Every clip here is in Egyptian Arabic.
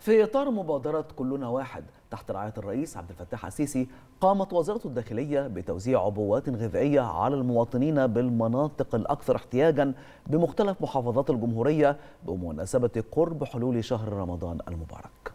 في إطار مبادرة كلنا واحد تحت رعاية الرئيس عبد الفتاح السيسي قامت وزارة الداخلية بتوزيع عبوات غذائية على المواطنين بالمناطق الأكثر احتياجا بمختلف محافظات الجمهورية بمناسبة قرب حلول شهر رمضان المبارك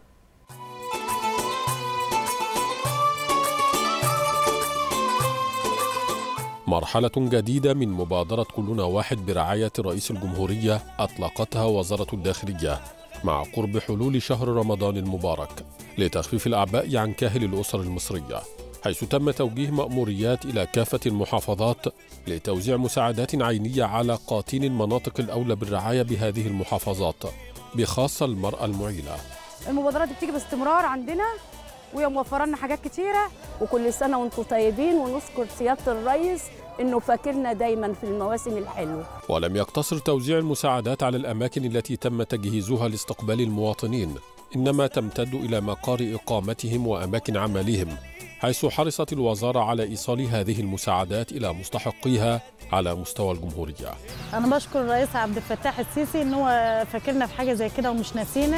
مرحلة جديدة من مبادرة كلنا واحد برعاية رئيس الجمهورية أطلقتها وزارة الداخلية مع قرب حلول شهر رمضان المبارك لتخفيف الأعباء عن كاهل الأسر المصرية حيث تم توجيه مأموريات إلى كافة المحافظات لتوزيع مساعدات عينية على قاطين المناطق الأولى بالرعاية بهذه المحافظات بخاصة المرأة المعيلة المبادرات دي بتيجي باستمرار عندنا وهي موفره لنا حاجات كتيره وكل سنه وانتم طيبين ونشكر سياده الرئيس انه فاكرنا دايما في المواسم الحلوه ولم يقتصر توزيع المساعدات على الأماكن التي تم تجهيزها لاستقبال المواطنين إنما تمتد إلى مقار إقامتهم وأماكن عملهم حيث حرصت الوزارة على إيصال هذه المساعدات إلى مستحقيها على مستوى الجمهورية انا بشكر الرئيس عبد الفتاح السيسي ان هو فاكرنا في حاجه زي كده ومش ناسينا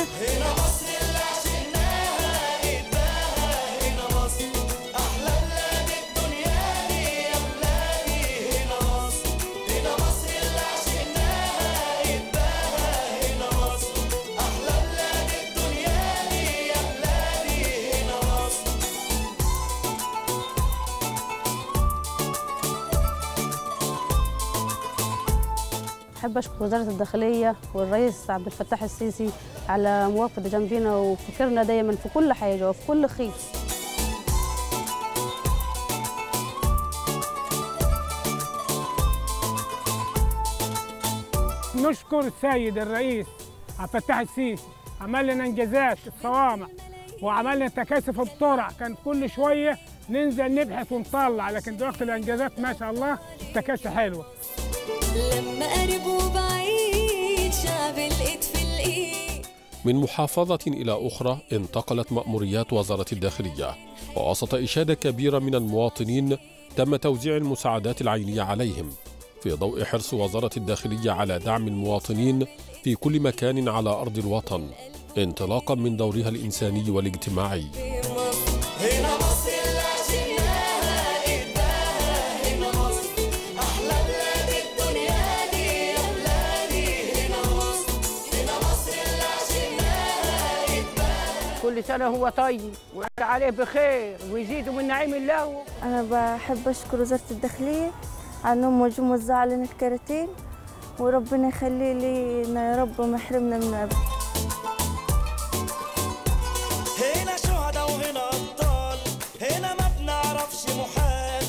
احب اشكر وزاره الداخليه والرئيس عبد الفتاح السيسي على موافقه جنبنا وفكرنا دايما في كل حاجه وفي كل خير نشكر السيد الرئيس عبد الفتاح السيسي عمل لنا انجازات الصوامع وعمل لنا تكاتف الطرق كان كل شويه ننزل نبحث ونطلع لكن دلوقتي الانجازات ما شاء الله التكاتف حلوه لما قرب وبعيد شعب الايد في الايد من محافظة إلى أخرى انتقلت مأموريات وزارة الداخلية ووسط إشادة كبيرة من المواطنين تم توزيع المساعدات العينية عليهم في ضوء حرص وزارة الداخلية على دعم المواطنين في كل مكان على أرض الوطن انطلاقا من دورها الإنساني والاجتماعي هنا مصر اللي عشناها قدها هنا مصر احلى بلاد الدنيا دي يا بلادي هنا مصر هنا مصر اللي عشناها قدها كل سنة هو طيب ويعد عليه بخير ويزيدوا من نعيم الله أنا بحب أشكر وزارة الداخلية على إنهم موجودين موزعة لنا الكراتين وربنا يخلي لنا يا رب وما يحرمنا من أبدا هنا شهداء وهنا ابطال هنا ما بنعرفش محال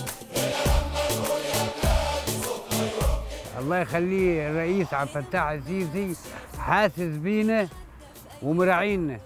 الله يخليه الرئيس عبد الفتاح السيسي حاسس بينا ومراعينا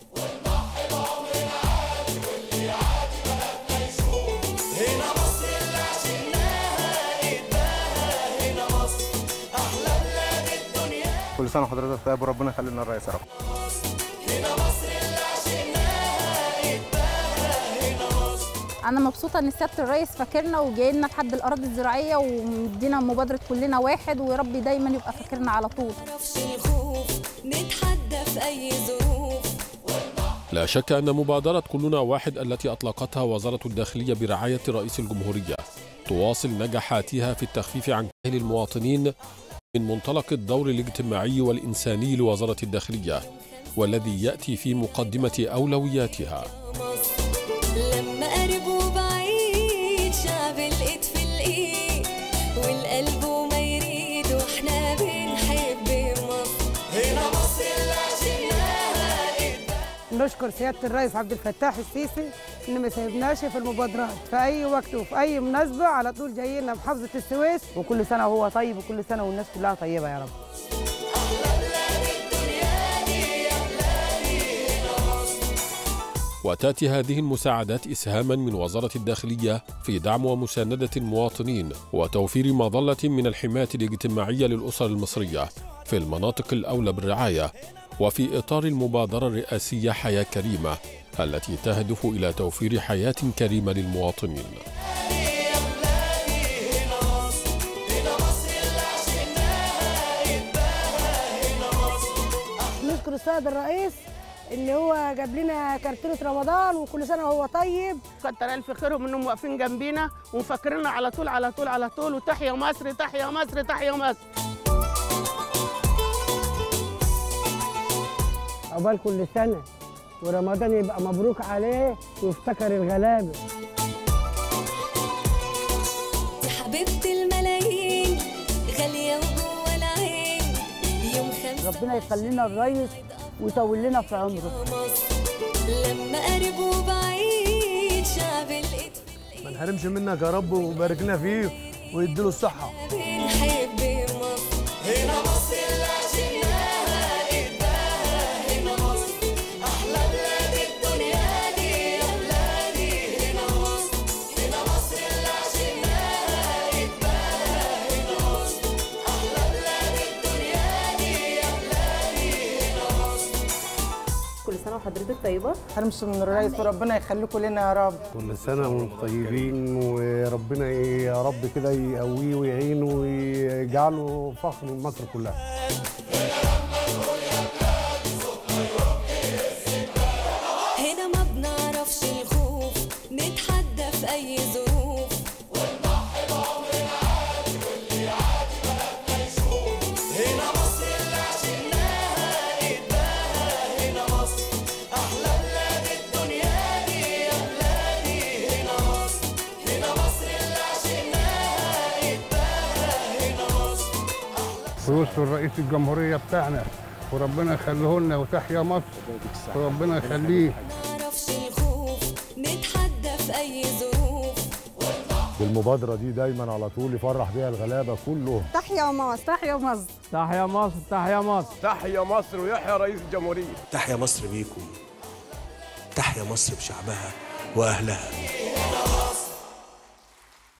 هنا مصر اللي عشناها قدها هنا مصر احلى بلاد الدنيا كل سنه وحضرتك طيب وربنا يخلي لنا الرئيس يا رب هنا مصر اللي عشناها قدها هنا مصر انا مبسوطه ان سياده الرئيس فاكرنا وجاي لنا لحد الاراضي الزراعيه ومدينا مبادره كلنا واحد ويا رب دايما يبقى فاكرنا على طول معرفش الخوف نتحدى في اي ظروف لا شك أن مبادرة كلنا واحد التي أطلقتها وزارة الداخلية برعاية رئيس الجمهورية تواصل نجاحاتها في التخفيف عن كاهل المواطنين من منطلق الدور الاجتماعي والإنساني لوزارة الداخلية والذي يأتي في مقدمة أولوياتها لما قرب وبعيد شعب الايد في الايد والقلب وما يريد واحنا بنحب مصر هنا مصر اللي عشناها قدها نشكر سيادة الرئيس عبد الفتاح السيسي إن ما سيبناش في المبادرات في أي وقت وفي أي مناسبة على طول جايين لنا محافظة السويس وكل سنة وهو طيب وكل سنة والناس كلها طيبة يا رب وتاتي هذه المساعدات اسهاما من وزاره الداخليه في دعم ومسانده المواطنين وتوفير مظله من الحمايه الاجتماعيه للاسر المصريه في المناطق الاولى بالرعايه وفي اطار المبادره الرئاسيه حياه كريمه التي تهدف الى توفير حياه كريمه للمواطنين نشكر السيد الرئيس ان هو جاب لنا كرتونه رمضان وكل سنه وهو طيب كتر الف خيرهم انهم واقفين جنبينا ومفكريننا على طول على طول على طول وتحيا مصر تحيا مصر تحيا مصر عقبال كل سنة ورمضان يبقى مبروك عليه ويفتكر الغلابة دي حبيبة الملايين غالية وجوه العين يوم خمسة ربنا يخلي لنا الريس ويطول لنا في عمره مصر لما قريب وبعيد شعب الإيد ما نحرمش منك يا رب وبارك لنا فيه ويديله الصحة بنحب مصر هنا مصر اللي عشناها قدها هنا مصر أحلى بلاد الدنيا دي يا بلادي هنا مصر هنا مصر اللي عشناها قدها هنا مصر أحلى بلاد الدنيا دي يا بلادي هنا مصر كل سنه وحضرتك طيبه حرمش من الرئيس وربنا يخليكم لنا يا رب كل سنة وانتم طيبين وربنا يا رب كده يقويه ويعينه ويجعله فخر لمصر كلها هنا ما بنعرفش الخوف نتحدى في أي ظروف ونضحي بعمرنا عادي واللي عادي بقى بنشوف هنا مصر اللي عشناها قدها هنا مصر أحلى بلاد الدنيا دي يا بلادي هنا مصر هنا مصر اللي عشناها قدها هنا مصر ويوصل رئيس الجمهورية بتاعنا وربنا يخليه لنا وتحيا مصر وربنا يخليه نعرفش الخوف نتحدى في أي ظروف بالمبادرة دي دايما على طول يفرح بيها الغلابة كلهم تحيا مصر تحيا مصر تحيا مصر تحيا مصر تحيا مصر ويحيا رئيس الجمهورية تحيا مصر بيكم تحيا مصر بشعبها وأهلها